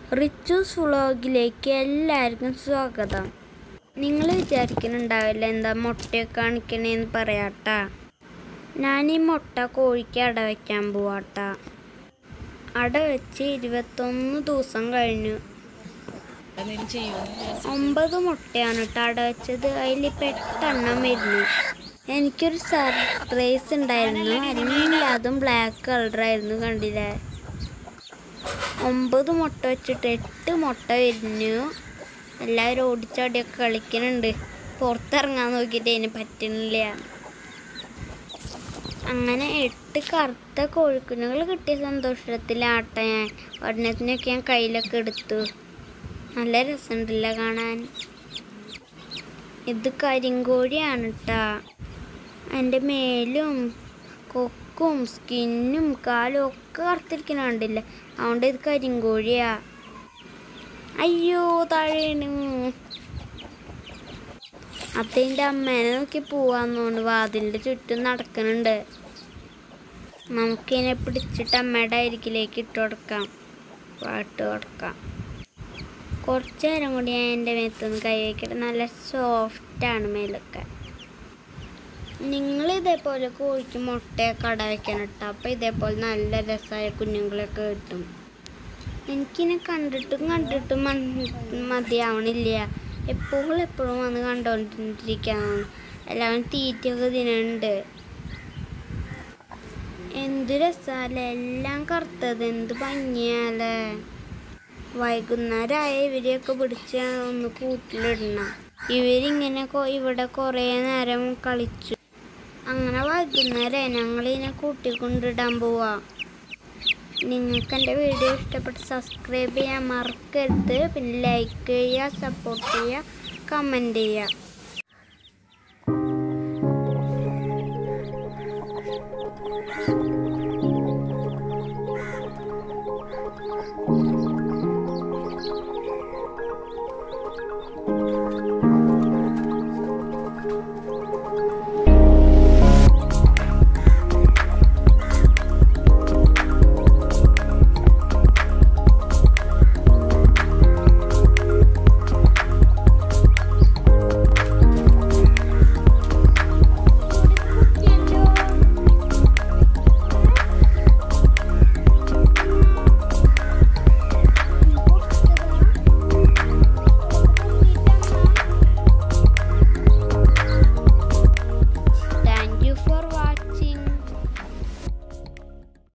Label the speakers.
Speaker 1: റിച്ചൂസ് വ്ളോഗിലേക്ക് എല്ലാവർക്കും സ്വാഗതം നിങ്ങൾ വിചാരിക്കുന്നുണ്ടാവില്ല എന്താ മുട്ടയൊക്കെ കാണിക്കണേന്ന് പറയാട്ടാ ഞാൻ ഈ മുട്ട കോഴിക്ക് അട വയ്ക്കാൻ പോവാട്ടാ അട വെച്ച് ഇരുപത്തൊന്ന് ദിവസം കഴിഞ്ഞു
Speaker 2: എന്തെങ്കിലും ചെയ്യുമോ
Speaker 1: ഒമ്പത് മുട്ടയാണ് കേട്ടോ അട വെച്ചത് അതിൽ പെട്ടെണ്ണം വരുന്നു എനിക്കൊരു സർപ്രൈസ് ഉണ്ടായിരുന്നു എല്ലാതും ബ്ലാക്ക് കളറായിരുന്നു കണ്ടില്ലേ ഒമ്പത് മുട്ട വെച്ചിട്ട് എട്ട് മുട്ട വരുന്നു എല്ലാവരും ഓടിച്ചാടിയൊക്കെ കളിക്കുന്നുണ്ട് പുറത്തിറങ്ങാൻ നോക്കിയിട്ട് അതിന് പറ്റുന്നില്ല അങ്ങനെ എട്ട് കറുത്ത കോഴിക്കുഞ്ഞുങ്ങൾ കിട്ടിയ സന്തോഷത്തിലാട്ട ഞാൻ ഒരെണ്ണത്തിനൊക്കെ ഞാൻ കയ്യിലൊക്കെ എടുത്തു നല്ല രസമുണ്ടല്ല കാണാൻ ഇത് കരിങ്കോഴിയാണ് കേട്ടാ എൻ്റെ മേലും കൊക്കും സ്കിന്നും കാലും ഒക്കെ കറുത്തിരിക്കണ കണ്ടില്ല അതുകൊണ്ട് ഇത് കരിങ്കോഴിയാ അയ്യോ താഴെയാണ് അത്തേൻ്റെ അമ്മേനെ നോക്കി പോവാന്നോണ്ട് വാതിലിൻ്റെ ചുറ്റും നടക്കുന്നുണ്ട് നമുക്കിതിനെ പിടിച്ചിട്ട് അമ്മയുടെ അരികിലേക്ക് ഇട്ട് കൊടുക്കാം പാട്ട് കൊടുക്കാം കുറച്ച് നേരം കൂടി ഞാൻ എൻ്റെ മേത്തുനിന്ന് കൈ വയ്ക്കട്ടെ നല്ല സോഫ്റ്റാണ് മേലൊക്കെ നിങ്ങൾ ഇതേപോലെ കോഴിക്ക് മുട്ടയൊക്കെ അട വെക്കണം കേട്ടോ അപ്പോൾ ഇതേപോലെ നല്ല രസമായ കുഞ്ഞുങ്ങളൊക്കെ കിട്ടും എനിക്കിനെ കണ്ടിട്ടും കണ്ടിട്ടും മൻ- മതിയാവണില്ല എപ്പോഴും എപ്പോഴും വന്ന് കണ്ടോണ്ടിരിക്കാൻ എല്ലാവരും തീറ്റയൊക്കെ ഇതിനുണ്ട് എന്ത് രസാലേ എല്ലാം കറുത്തത് എന്ത് ഭംഗിയാലേ വൈകുന്നേരമായ ഇവരെയൊക്കെ പിടിച്ച് ഒന്ന് കൂട്ടിലിടണം ഇവരിങ്ങനെ കൊ- ഇവിടെ കുറേ നേരം കളിച്ചു അങ്ങനെ വൈകുന്നേരം ഞങ്ങളിതിനെ കൂട്ടിക്കൊണ്ടിടാൻ പോവാ നിങ്ങൾക്ക് എൻ്റെ വീഡിയോ ഇഷ്ടപ്പെട്ട് സബ്സ്ക്രൈബ് ചെയ്യാൻ മറക്കരുത് പിന്നെ ലൈക്ക് ചെയ്യുക സപ്പോർട്ട് ചെയ്യുക കമൻറ്റ് ചെയ്യുക
Speaker 2: ആ